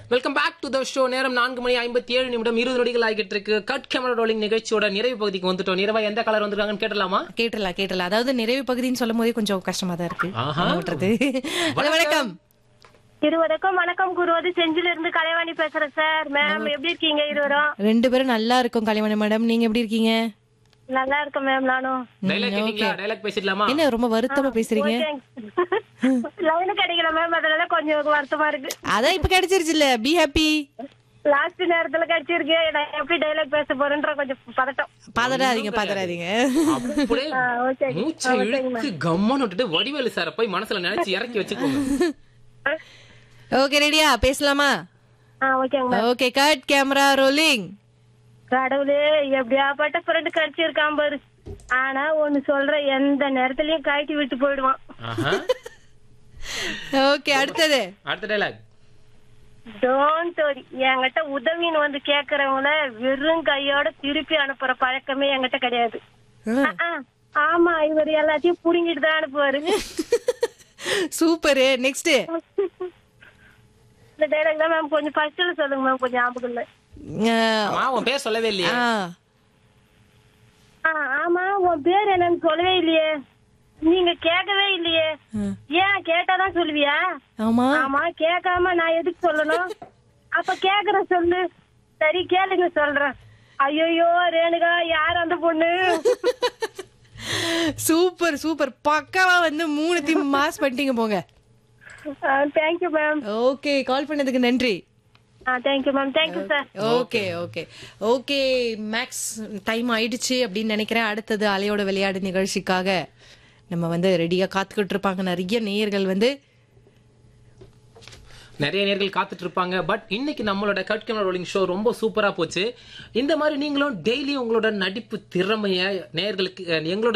Welcome back to the show நேரம் நான்கு மணி ஐம்பத்தி ஏழு நிமிடம் இருபது நொடிகள் ஆகிட்டு இருக்கு கட் கேமரா ரோலிங் நிகழ்ச்சியோட நிறைவு பகுதிக்கு வந்துட்டோம் நிறைவா எந்த கலர் வந்திருக்காங்கன்னு கேட்டலாமா கேட்டலாம் கேட்டலாம் அதாவது நிறைவு பகுதின்னு சொல்லும் போதே கொஞ்சம் கஷ்டமா தான் இருக்கு ஆஹா. ஓட்டுறது ஹலோ, வணக்கம் இருவருக்கும் வணக்கம் கூறுவது செஞ்சில இருந்து கலைவாணி பேசுறேன் சார் மேம் எப்படி இருக்கீங்க இருவரும் ரெண்டு பேரும் நல்லா இருக்கும் கலைமணி மேடம் நீங்க எப்படி இருக்கீங்க நல்லா இருக்கேன் மேம் நானும் டைலாக் கேட்டீங்களா டைலாக் பேசிடலாமா என்ன ரொம்ப வருத்தமா பேசுறீங்க லைனு கிடைக்கல மேம் அதனால கொஞ்சம் வருத்தமா இருக்கு அதான் இப்ப கிடைச்சிருச்சு இல்ல பி ஹாப்பி லாஸ்ட் நேரத்துல கிடைச்சிருக்கு நான் எப்படி டைலாக் பேச போறேன்ற கொஞ்சம் பதட்டம் பதறாதீங்க பதறாதீங்க அப்படியே ஆ, okay. மூச்சை இழுத்து கம்மன்னு விட்டுட்டு வடிவேலு சார போய் மனசுல நினைச்சு இறக்கி வச்சுக்கோங்க ஓகே ரெடியா பேசலாமா ஆ ஓகேங்க ma'am okay cut camera rolling கடவுளே எப்படியாப்பட்ட ஃப்ரெண்டு கிடைச்சிருக்கான் பாரு ஆனா ஒண்ணு சொல்றேன் எந்த நேரத்துலயும் கழட்டி விட்டு போயிடுவான் ஆஹா. ஓகே அடுத்தது அடுத்த டைலாக் டோன்ட் வரி என்கிட்ட உதவின்னு வந்து கேக்குறவங்கள வெறும் கையோட திருப்பி அனுப்புற பழக்கமே என்கிட்ட கிடையாது ஆ. ஆ, ஆமா இவர் எல்லாத்தையும் புடுங்கிட்டு தான் அனுப்புவாரு சூப்பரு நெக்ஸ்ட் இந்த டைலாக் தான் மேம் கொஞ்சம் ஃபர்ஸ்ட்ல சொல்லுங்க மேம் கொஞ்சம் ஞாபகம் இல்ல ஆமா உன் பேர் சொல்லவே இல்லையே ஆ, ஆமா உன் பேர் என்னன்னு சொல்லவே இல்லையே நீங்க கேட்கவே இல்லையே ஏன் கேட்டாதான் சொல்லுவியா ஆமா ஆமா கேட்காம நான் எதுக்கு சொல்லணும் அப்ப கேக்குற சொல்லு சரி கேளுங்க சொல்றேன் ஐயோ ரேணுகா யார் அந்த பொண்ணு சூப்பர் சூப்பர் பக்காவா வந்து மூணுத்தையும் மாஸ் பண்ணிட்டீங்க போங்க தேங்க்யூ மேம் ஓகே கால் பண்ணதுக்கு நன்றி thank you ma'am thank you sir okay okay okay max time ஆயிடுச்சு அப்படின்னு நினைக்கிறேன் அடுத்தது அலையோட விளையாடு நிகழ்ச்சிக்காக நம்ம வந்து ரெடியா காத்துக்கிட்டு இருப்பாங்க நிறைய நேயர்கள் வந்து நிறைய நேர்கள் காத்துட்டு இருப்பாங்க பட் இன்னைக்கு நம்மளோட கட் கேமரா ரோலிங் ஷோ ரொம்ப சூப்பரா போச்சு இந்த மாதிரி நீங்களும் டெய்லி உங்களோட நடிப்பு திறமைய நேர்களுக்கு எங்களோட